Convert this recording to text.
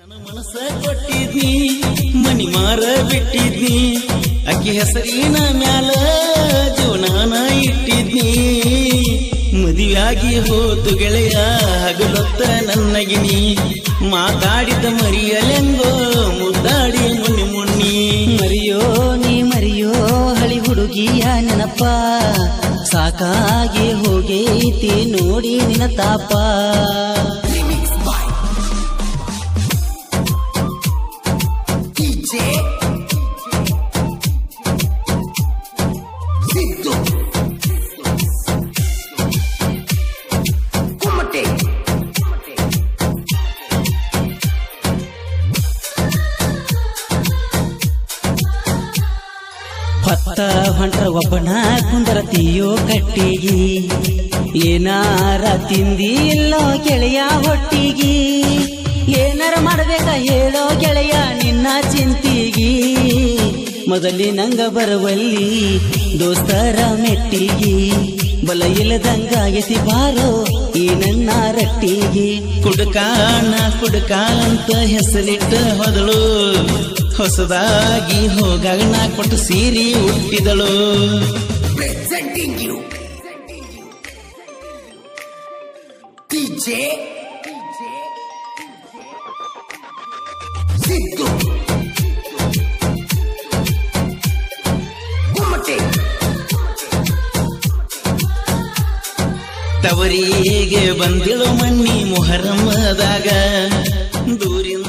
ಮನಸ್ಸ ಕೊಟ್ಟಿದ್ನಿ ಮನಿ ಮಾರ ಬಿಟ್ಟಿದ್ನಿ ಅಕ್ಕಿ ಹೆಸರಿನ ಮ್ಯಾಲ ಜೀವನಾನ ಇಟ್ಟಿದ್ನಿ ಮದುವೆಯಾಗಿ ಹೋತು ಗೆಳೆಯ ಹಗಲೊತ್ತ ನನ್ನಗಿನಿ ಮಾತಾಡಿದ ಮರಿಯಲೆಂಗೋ ಮುದ್ದಾಡಿ ಮುನ್ನಿ ಮುನ್ನಿ ಮರಿಯೋ ನೀ ಮರಿಯೋ ಹಳಿ ಹುಡುಗಿಯ ನೆನಪ ಸಾಕಾಗಿ ಹೋಗೈತಿ ನೋಡಿ ನಿನ್ನ ತಾಪ ಹೊತ್ತ ಹೊಂಟ್ರ ಒಬ್ಬನ ಕುಂದರತಿಯೋ ಕಟ್ಟಿಗಿ ಏನಾರ ತಿಂದಿ ಇಲ್ಲೋ ಗೆಳೆಯ ಹೊಟ್ಟಿಗಿ ಏನಾರ ಮಾಡ್ಬೇಕ ಹೇಳೋ ಗೆಳೆಯ ನಿನ್ನ ಚಿಂತಿಗಿ ಮೊದಲಿನಂಗ ಬರುವಲ್ಲಿ ದೋಸ್ತರ ಮೆಟ್ಟಿಗಿ ಬಲ ಇಲ್ಲದಂಗಾಗತಿ ಬಾರೋ ಈ ನನ್ನ ರಟ್ಟಿಗಿ ಕುಡ್ಕಾಣ ಕುಡ್ಕ ಅಂತ ಹೆಸರಿಟ್ಟ ಹೊದಳು ಹೊಸದಾಗಿ ಹೋಗಾಗ ನಾ ಕೊಟ್ಟು ಸೀರಿ ಹುಟ್ಟಿದಳು presenting you DJ Siddu Gumate ತವರಿಗೆ ಬಂದಿಳು ಮಣ್ಣಿ ಮೊಹರಮ್ಮದಾಗ ದೂರಿಂದ